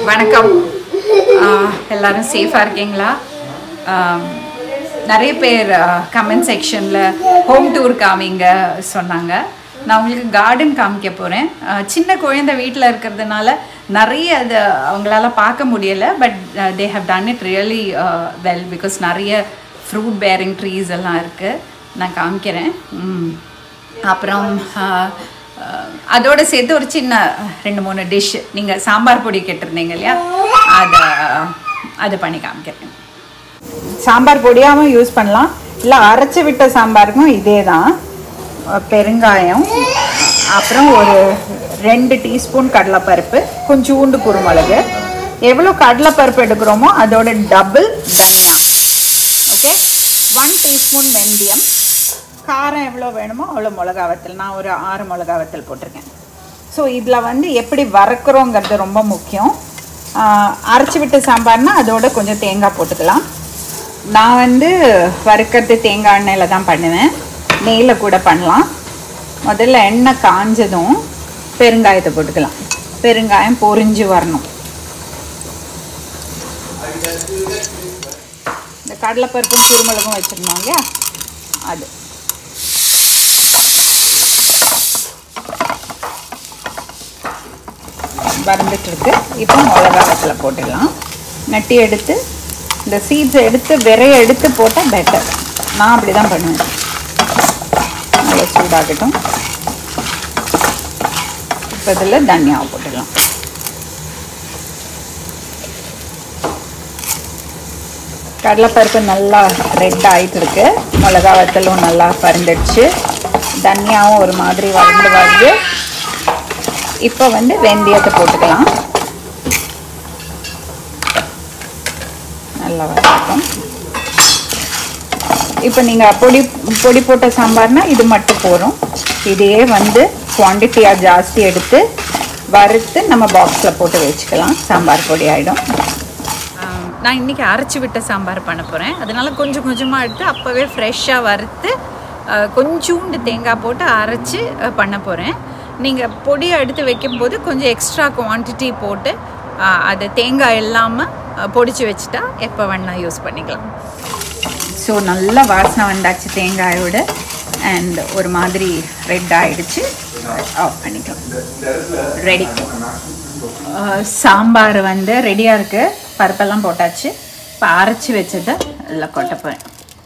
வணக்கம் ஆஹ் எல்லாரும் சேஃபாக இருக்கீங்களா ஆம், நிறைய பேர் கமெண்ட் செக்ஷனில் ஹோம் டூர் காமிங்க சொன்னாங்க நான் உங்களுக்கு கார்டன் காமிக்க போகிறேன் சின்ன குழந்தை வீட்டில் இருக்கிறதுனால நிறைய அது அவங்களால பார்க்க முடியலை but they have done it really well because நிறைய ஃப்ரூட் பேரிங் ட்ரீஸ் எல்லாம் இருக்குது நான் காமிக்கிறேன் ம். அப்புறம் ஆஹ், ஆஹ், அதோட சேர்த்து ஒரு சின்ன ரெண்டு மூணு டிஷ் நீங்கள் சாம்பார் பொடி கேட்டிருந்தீங்க இல்லையா அதை அது பண்ணி காமிக்கிறேன் சாம்பார் பொடியாகவும் யூஸ் பண்ணலாம் இல்லை அரைச்சி விட்ட சாம்பாருக்கும் இதே தான் பெருங்காயம் அப்புறம் ஒரு ரெண்டு டீஸ்பூன் கடலைப்பருப்பு கொஞ்சோண்டு குருமிளகு எவ்வளோ கடலைப்பருப்பு எடுக்கிறோமோ அதோட டபுள் தனியா ஓகே ஒன் டீஸ்பூன் வெந்தயம் காரம் எவ்வளோ வேணுமோ அவ்வளோ மிளகா வத்தல் நான் ஒரு ஆறு மிளகா வத்தல் போட்டிருக்கேன் ஸோ இதில் வந்து எப்படி வறுக்கிறோங்கிறது ரொம்ப முக்கியம் ஆஹ் அரைச்சி விட்ட சாம்பார்னா அதோட கொஞ்சம் தேங்காய் போட்டுக்கலாம் நான் வந்து வறுக்கிறது தேங்காய் எண்ணெயில் தான் பண்ணுவேன் நெய்யில் கூட பண்ணலாம் முதல்ல எண்ணெய் காஞ்சதும் பெருங்காயத்தை போட்டுக்கலாம் பெருங்காயம் பொரிஞ்சு வரணும் இந்த கடலைப்பருப்பும் குருமிளகும் வச்சுருந்தோம் இல்லையா அது வறந்துட்டு இருக்கு இப்போ மிளகா வத்தல போட்டுடலாம் நட்டி எடுத்து இந்த சீட்ஸை எடுத்து விரைய எடுத்து போட்டால் பெட்டர் நான் அப்படி தான் பண்ணுவேன் நல்லா சூடாகட்டும் இப்போ இதில் தனியாவை போட்டுடலாம் கடலைப்பருப்பு நல்லா ரெட் ஆகிட்டு இருக்கு மிளகா வத்தலும் நல்லா பறந்துடுச்சு தனியாவும் ஒரு மாதிரி வளர்ந்து வருது இப்போ வந்து வெந்தயத்தை போட்டுக்கலாம் நல்லா வதக்கும் இப்போ நீங்கள் பொடி பொடி போட்ட சாம்பார்னா இது மட்டும் போதும் இதையே வந்து குவான்டிட்டியாக ஜாஸ்தி எடுத்து வறுத்து நம்ம பாக்ஸில் போட்டு வச்சுக்கலாம் சாம்பார் பொடி ஆகிடும் நான் இன்றைக்கி அரைச்சி விட்ட சாம்பார் பண்ண போகிறேன் அதனால கொஞ்சம் கொஞ்சமாக எடுத்து அப்போவே ஃப்ரெஷ்ஷாக வறுத்து அஹ், கொஞ்சூண்டு தேங்காய் போட்டு அரைச்சி அஹ், பண்ண போகிறேன் நீங்கள் பொடியை எடுத்து வைக்கும்போது கொஞ்சம் எக்ஸ்ட்ரா குவான்டிட்டி போட்டு அஹ், அது தேங்காய் இல்லாமல் பொடிச்சு வச்சுட்டா எப்போ வேணால் யூஸ் பண்ணிக்கலாம் ஸோ நல்ல வாசனை வந்தாச்சு தேங்காயோட அண்ட் ஒரு மாதிரி ரெட் ஆயிடுச்சு ஆஃப் பண்ணிக்கலாம் ரெடி சாம்பார் வந்து ரெடியாக இருக்குது பருப்பெல்லாம் போட்டாச்சு இப்போ அரைச்சி வச்சதை அதில் கொட்ட போகிறேன்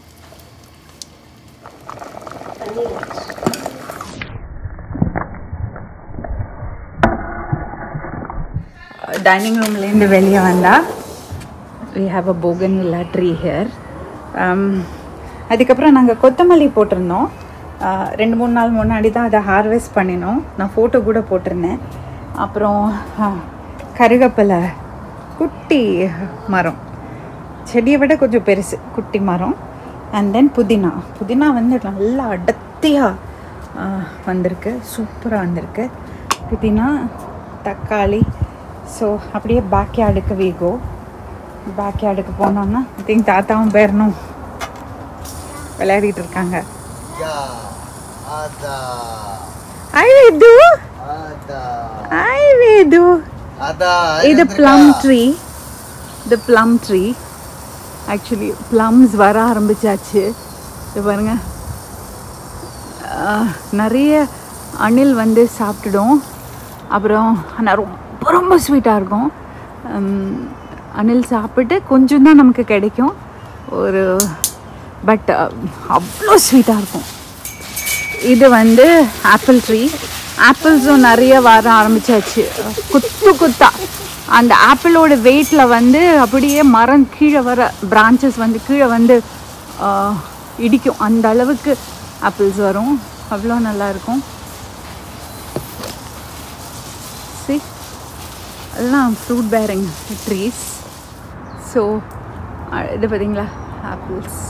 டைனிங் ரூம்லேருந்து வெளியே வந்தால் வி ஹாவ் அ போகன் இல்லா ட்ரீ ஹியர் அதுக்கப்புறம் நாங்கள் கொத்தமல்லி போட்டிருந்தோம் Uh, ரெண்டு மூணு நாள் முன்னாடி தான் அதை ஹார்வெஸ்ட் பண்ணினோம் நான் ஃபோட்டோ கூட போட்டிருந்தேன் அப்புறம் uh, கருகப்பிலை குட்டி மரம் செடியை விட கொஞ்சம் பெருசு குட்டி மரம் அண்ட் தென் புதினா புதினா வந்து நல்லா அடர்த்தியாக வந்திருக்கு சூப்பராக வந்திருக்கு புதினா தக்காளி ஸோ அப்படியே பேக் யார்டுக்கு வீகோ பேக் யார்டுக்கு போனோன்னா ஐ திங்க் தாத்தாவும் பேரனும் விளையாடிட்டு இருக்காங்க Ya, ada, ஐ வேது ada, ஐ வேது ada. இது ப்ளம் ட்ரீ இது ப்ளம் ட்ரீ ஆக்சுவலி ப்ளம்ஸ் வர ஆரம்பிச்சாச்சு இது பாருங்க ஆஹ், நிறைய அணில் வந்து சாப்பிட்டுடும் அப்புறம் ஆனால் ரொம்ப ரொம்ப ஸ்வீட்டாக இருக்கும் உம், அணில் சாப்பிட்டு கொஞ்சம் தான் நமக்கு கிடைக்கும் ஒரு பட் அவ்வளோ ஸ்வீட்டாக இருக்கும் இது வந்து ஆப்பிள் ட்ரீ ஆப்பிள்ஸும் நிறைய வர ஆரம்பிச்சாச்சு குத்து குத்தா அந்த ஆப்பிளோட வெயிட்டில் வந்து அப்படியே மரம் கீழே வர பிரான்ச்சஸ் வந்து கீழே வந்து ஆஹ், இடிக்கும் அந்த அளவுக்கு ஆப்பிள்ஸ் வரும் அவ்வளோ நல்லா இருக்கும் சி அதெல்லாம் ஃப்ரூட் பேரிங் ட்ரீஸ் ஸோ இது பார்த்தீங்களா ஆப்பிள்ஸ்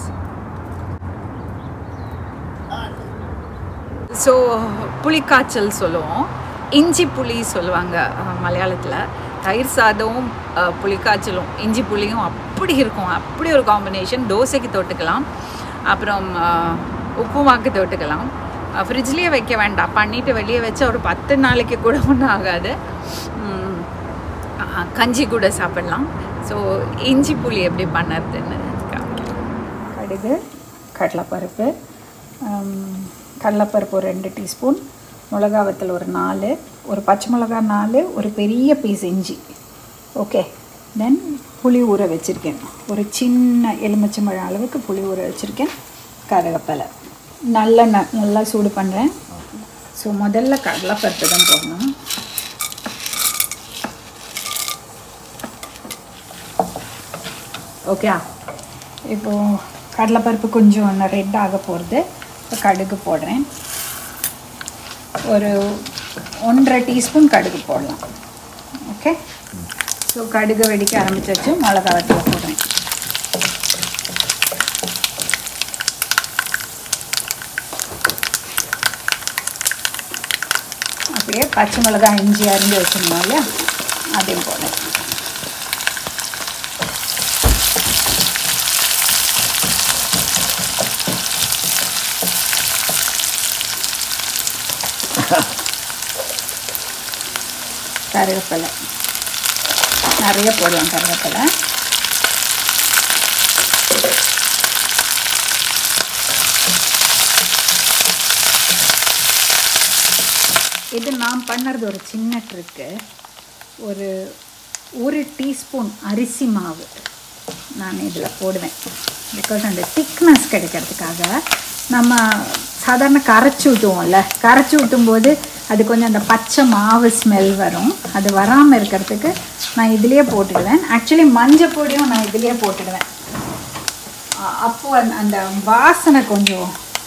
ஸோ புளிக்காய்ச்சல் சொல்லுவோம் இஞ்சி புளி சொல்லுவாங்க மலையாளத்தில் தயிர் சாதமும் அஹ், புளிக்காய்ச்சலும் இஞ்சி புளியும் அப்படி இருக்கும் அப்படி ஒரு காம்பினேஷன் தோசைக்கு தொட்டுக்கலாம் அப்புறம் அஹ், உப்புமாக்கு தொட்டுக்கலாம் ஃப்ரிட்ஜ்லேயே வைக்க வேண்டாம் பண்ணிவிட்டு வெளியே வச்சா ஒரு பத்து நாளைக்கு கூட ஒன்றும் ஆகாது உம், ஆ, கஞ்சி கூட சாப்பிடலாம் ஸோ இஞ்சி புளி எப்படி பண்ணுறதுன்னு காமிக்கிறேன் கடுகு கடலைப்பருப்பு ஆம், கடலைப்பருப்பு ஒரு ரெண்டு டீஸ்பூன் மிளகா வத்தல் ஒரு நாலு ஒரு பச்சை மிளகா நாலு ஒரு பெரிய பீஸ் இஞ்சி ஓகே தென் புளி ஊற வச்சுருக்கேன் ஒரு சின்ன எலுமிச்சம்பழம் அளவுக்கு புளி ஊற வச்சுருக்கேன் கருவேப்பிலை நல்லெண்ணெய் நல்லா சூடு பண்ணுறேன் ஸோ முதல்ல கடலைப்பருப்பு தான் போடணும் ஓகே இப்போது கடலைப்பருப்பு கொஞ்சம் ரெட் ஆக போகிறது இப்போ கடுகு போடுறேன் ஒரு ஒன்றரை டீஸ்பூன் கடுகு போடலாம் ஓகே ஸோ கடுகு வெடிக்க ஆரம்பிச்சாச்சு மிளகா வத்தல போடுறேன் அப்படியே பச்சை மிளகாய் இஞ்சி அரிஞ்சு வச்சிருந்தோம் இல்லையா அதையும் போடுறேன் கருவேப்பிலை நிறைய போடலாம் கருவேப்பிலை இது நான் பண்ணுறது ஒரு சின்ன ட்ரிக்கு ஒரு ஒரு டீஸ்பூன் அரிசி மாவு நான் இதில் போடுவேன் பிகாஸ் அந்த திக்னஸ் கிடைக்கிறதுக்காக நம்ம சாதாரண கரைச்சி ஊற்றுவோம்ல கரைச்சி ஊற்றும்போது அது கொஞ்சம் அந்த பச்சை மாவு ஸ்மெல் வரும் அது வராமல் இருக்கிறதுக்கு நான் இதுலேயே போட்டுடுவேன் ஆக்சுவலி மஞ்சள் பொடியும் நான் இதுலேயே போட்டுடுவேன் அ- அப்போ அந்த- அந்த வாசனை கொஞ்சம்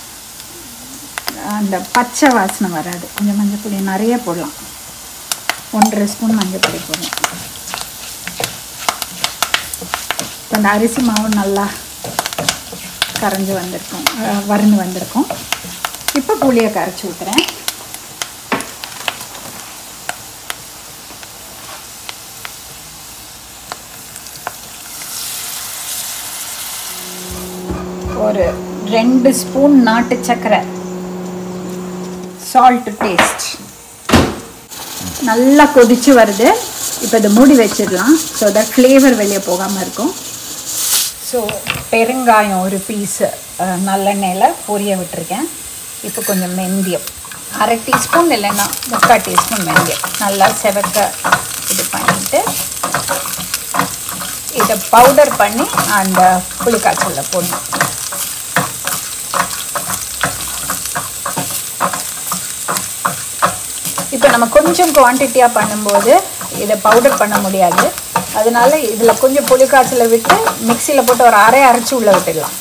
அந்த பச்சை வாசனை வராது கொஞ்சம் மஞ்சள் பொடி நிறைய போடலாம் ஒன்றரை ஸ்பூன் மஞ்சள் பொடி போடலாம் இப்போ அந்த அரிசி மாவு நல்லா கரைஞ்சி வந்திருக்கும் அஹ், வறுந்து வந்திருக்கும் இப்போ புளியை கரைச்சி ஊற்றுறேன் ஒரு ரெண்டு ஸ்பூன் நாட்டு சர்க்கரை சால்ட் டேஸ்ட் நல்லா கொதிச்சு வருது இப்போ இதை மூடி வச்சிடலாம் ஸோ தட் ஃப்ளேவர் வெளியே போகாமல் இருக்கும் ஸோ பெருங்காயம் ஒரு பீஸு நல்லெண்ணெயில் பொரிய விட்டுருக்கேன் இப்போ கொஞ்சம் வெந்தயம் அரை டீஸ்பூன் இல்லைன்னா முக்கால் டீஸ்பூன் வெந்தயம் நல்லா செவக்க இது பண்ணிட்டு இதை பவுடர் பண்ணி அந்த புளிக்காய்ச்சலில் போடணும் இப்போ நம்ம கொஞ்சம் குவான்டிட்டியாக பண்ணும்போது இதை பவுடர் பண்ண முடியாது அதனால இதில் கொஞ்சம் புளிக்காய்ச்சலை விட்டு மிக்சியில் போட்டு ஒரு அரை அரைச்சி உள்ளே விட்டுடலாம்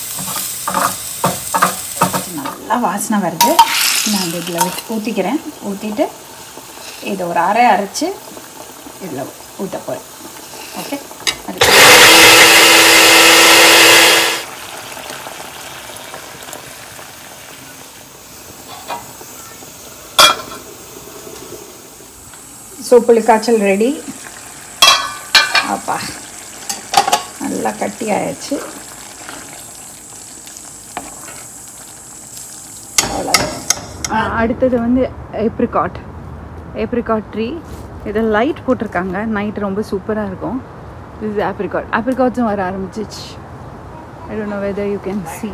நல்லா வாசனை வருது நான் இந்த இதில் விட்டு ஊற்றிக்கிறேன் ஊற்றிட்டு இதை ஒரு அரை அரைச்சி இதில் ஊற்ற போகிறேன் ஓகே ஸோ புளிக்காய்ச்சல் ரெடி அப்பா நல்லா கட்டி ஆயாச்சு அவ்வளோதான் அடுத்தது வந்து ஏப்ரிகாட் ஏப்ரிகாட் ட்ரீ இதில் லைட் போட்டிருக்காங்க நைட் ரொம்ப சூப்பராக இருக்கும் இது ஆப்ரிகாட் ஆப்ரிகாட்ஸும் வர ஆரம்பிச்சிச்சு I don't know whether you can see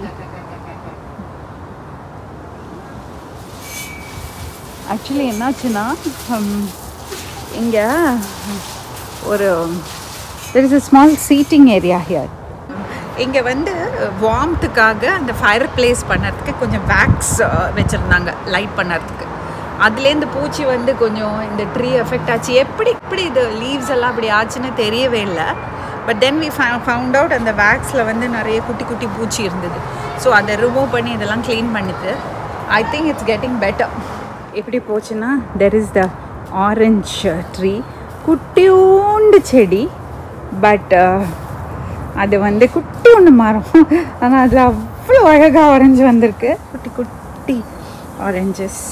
actually என்னாச்சுன்னா இங்கே ஒரு there is a small seating area here இங்கே வந்து வார்ம்த்துக்காக அந்த ஃபயர் பிளேஸ் பண்ணுறதுக்கு கொஞ்சம் வேக்ஸ் வச்சுருந்தாங்க லைட் பண்ணுறதுக்கு அதுலேருந்து பூச்சி வந்து கொஞ்சம் இந்த ட்ரீ எஃபெக்ட் ஆச்சு எப்படி இப்படி இது லீவ்ஸ் எல்லாம் அப்படி ஆச்சுன்னு தெரியவே இல்லை but then we found out அந்த வேக்ஸில் வந்து நிறைய குட்டி குட்டி பூச்சி இருந்தது ஸோ அதை ரிமூவ் பண்ணி இதெல்லாம் க்ளீன் பண்ணிட்டு I think it's getting better எப்படி போச்சுன்னா there is the orange tree குட்டியூண்டு செடி பட் அது வந்து குட்டி ஒன்று மரம் ஆனால் அதில் அவ்வளோ அழகாக ஆரஞ்சு வந்திருக்கு குட்டி குட்டி ஆரஞ்சஸ்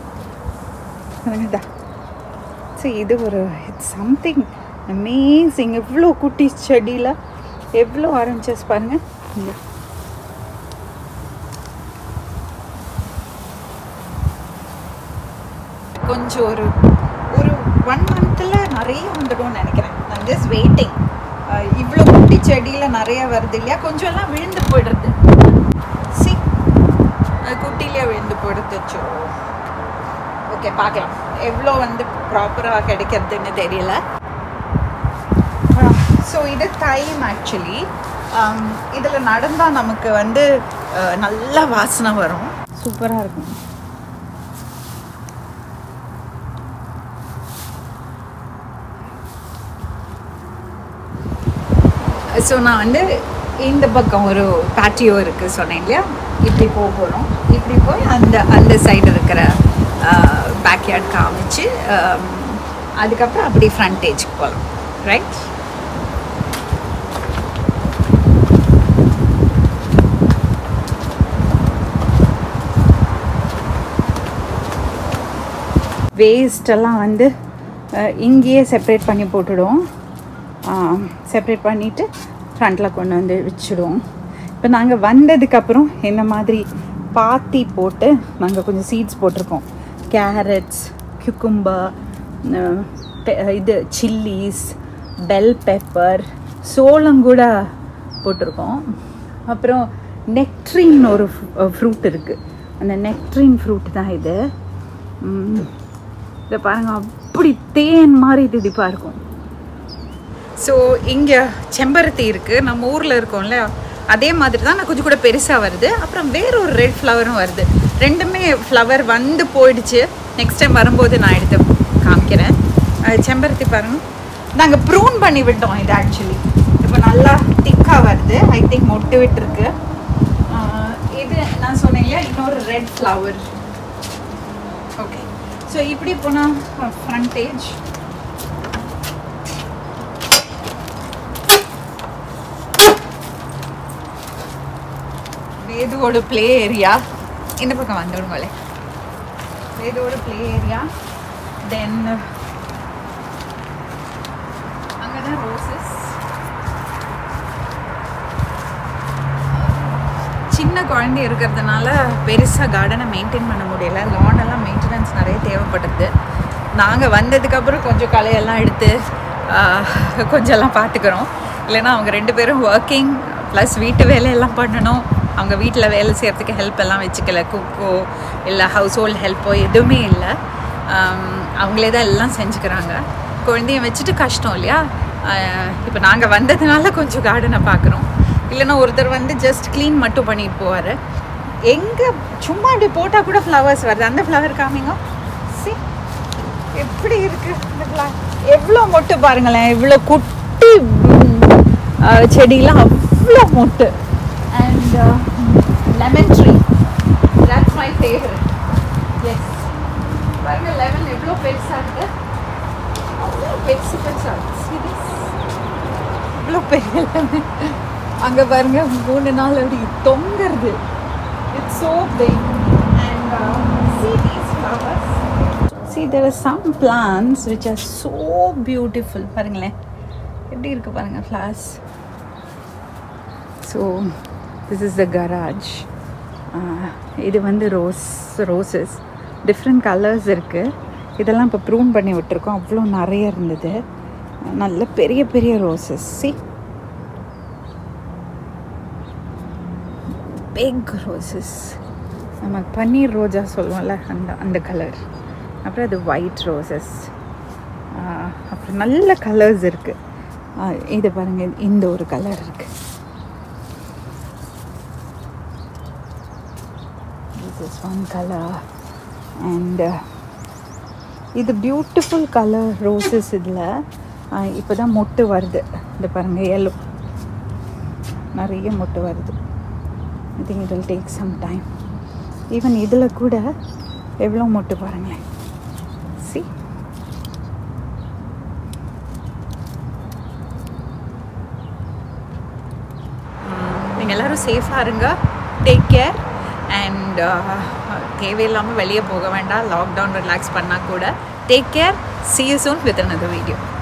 ஸோ இது ஒரு இட்ஸ் சம்திங் அமேசிங் எவ்வளோ குட்டி செடியில் எவ்வளோ ஆரஞ்சஸ் பாருங்கள் இங்க கொஞ்சம் ஒரு ஒரு ஒன் மந்தில் நிறைய வந்துடும்னு நினைக்கிறேன் நான் ஜஸ்ட் வெயிட்டிங் இவ்வளோ குட்டி செடியில் நிறைய வருது இல்லையா கொஞ்சம் எல்லாம் விழுந்து போயிடுறது சி குட்டிலேயே விழுந்து போயிடுச்சு ஓகே பார்க்கலாம் எவ்வளோ வந்து ப்ராப்பராக கிடைக்கிறதுன்னு தெரியல ஸோ இது டைம் ஆக்சுவலி இதில் நடந்தால் நமக்கு வந்து அஹ், நல்ல வாசனை வரும் சூப்பராக இருக்கும் ஸோ நான் வந்து இந்த பக்கம் ஒரு பேட்டியோ இருக்குது சொன்னேன் இல்லையா இப்படி போக போகிறோம் இப்படி போய் அந்த அந்த சைடு இருக்கிற பேக்யார்ட் காமிச்சு ஆம், அதுக்கப்புறம் அப்படி ஃப்ரண்டேஜ்க்கு போகலாம் ரைட் வேஸ்டெல்லாம் வந்து அஹ், இங்கேயே செப்பரேட் பண்ணி போட்டுடுவோம் செப்பரேட் பண்ணிவிட்டு ஃப்ரண்ட்டில் கொண்டு வந்து வச்சுடுவோம் இப்போ நாங்கள் வந்ததுக்கப்புறம் இந்த மாதிரி பாத்தி போட்டு நாங்கள் கொஞ்சம் சீட்ஸ் போட்டிருக்கோம் கேரட்ஸ் cucumber அஹ், பெ- இது சில்லிஸ் பெல் பெப்பர் சோளம் கூட போட்டிருக்கோம் அப்புறம் நெக்ட்ரின் ஒரு ஃப்ரூட் இருக்குது அந்த நெக்ட்ரின் ஃப்ரூட் தான் இது ம், இதை பாருங்க அப்படி தேன் மாதிரி திதிப்பாக இருக்கும் ஸோ இங்கே செம்பருத்தி இருக்குது நம்ம ஊரில் இருக்கோம்ல அதே மாதிரி தான் நான் கொஞ்சம் கூட பெருசாக வருது அப்புறம் வேற ஒரு ரெட் ஃப்ளவரும் வருது ரெண்டுமே ஃப்ளவர் வந்து போயிடுச்சு நெக்ஸ்ட் டைம் வரும்போது நான் எடுத்து காமிக்கிறேன் அஹ் செம்பருத்தி பாருங்க நாங்கள் ப்ரூன் பண்ணி விட்டோம் இது ஆக்சுவலி இப்போ நல்லா திக்காக வருது ஐ திங்க் மொட்டு விட்டுருக்கு அஹ் இது நான் சொன்னேன் இல்லையா இன்னொரு ரெட் ஃப்ளவர் ஓகே ஸோ இப்படி போனால் ஃப்ரண்டேஜ் வேதுவோட ப்ளே ஏரியா இந்த பக்கம் வந்துடுங்களே வேதுவோட ப்ளே ஏரியா தென் அங்கே தான் ரோசஸ் சின்ன குழந்தை இருக்கிறதுனால பெருசாக கார்டனை மெயின்டைன் பண்ண முடியல lawn எல்லாம் மெயின்டெனன்ஸ் நிறைய தேவைப்படுது நாங்கள் வந்ததுக்கப்புறம் கொஞ்சம் களையெல்லாம் எடுத்து ஆஹ், கொஞ்சம் எல்லாம் பார்த்துக்கிறோம் இல்லைன்னா அவங்க ரெண்டு பேரும் ஒர்க்கிங் ப்ளஸ் வீட்டு வேலையெல்லாம் பண்ணணும் அவங்க வீட்டில் வேலை செய்கிறதுக்கு ஹெல்ப் எல்லாம் வச்சுக்கல குக்கோ இல்லை ஹவுஸ் ஹோல்ட் ஹெல்ப்போ எதுவுமே இல்லை ஆம், அவங்களே தான் எல்லாம் செஞ்சுக்கிறாங்க குழந்தைய வச்சுட்டு கஷ்டம் இல்லையா இப்போ நாங்கள் வந்ததுனால கொஞ்சம் கார்டனை பார்க்குறோம் இல்லைன்னா ஒருத்தர் வந்து ஜஸ்ட் க்ளீன் மட்டும் பண்ணிட்டு போவார் எங்கே சும்மா இப்படி போட்டால் கூட ஃப்ளவர்ஸ் வருது அந்த ஃப்ளவர் காமிங்க சி எப்படி இருக்கு இந்த ஃப்ளவர் எவ்வளோ மொட்டு பாருங்களேன் இவ்வளோ குட்டி ம், அஹ், செடியெலாம் அவ்வளோ மொட்டு and lemon tree that's my favourite yes பாருங்க லெமன் எவ்வளோ பெருசாக இருக்கு அவ்வளோ பெருசு பெருசாக இருக்கு இவ்வளோ பெரிய லெமன் அங்கே பாருங்க மூணு நாள் அப்படி தொங்குறது it's so big and uh, see these flowers see there are some plants which are so beautiful பாருங்களேன் எப்படி இருக்கு பாருங்க flowers so this is the garage இது வந்து ரோஸ் ரோசஸ் டிஃப்ரெண்ட் கலர்ஸ் இருக்குது இதெல்லாம் இப்போ ப்ரூன் பண்ணி விட்டுருக்கோம் அவ்வளோ நிறைய இருந்தது நல்ல பெரிய பெரிய ரோசஸ் சி பிக் ரோசஸ் நம்ம பன்னீர் ரோஜா சொல்லுவோம்ல அந்த அந்த கலர் அப்புறம் அது ஒயிட் ரோசஸ் அப்புறம் நல்ல கலர்ஸ் இருக்குது இது பாருங்கள் இந்த ஒரு கலர் இருக்குது this is one color and uh, இது பியூட்டிஃபுல் கலர் ரோசஸ் இதில் இப்போ தான் மொட்டு வருது இந்த பாருங்கள் எல்லோ நிறைய மொட்டு வருது I think it will take some time even இதில் கூட எவ்வளோ மொட்டு பாருங்களேன் சி நீங்கள் எல்லோரும் சேஃபாக இருங்க டேக் கேர் அண்ட் தேவையில்லாமல் வெளியே போக வேண்டாம் லாக்டவுன் ரிலாக்ஸ் பண்ணால் கூட take care see you soon with another video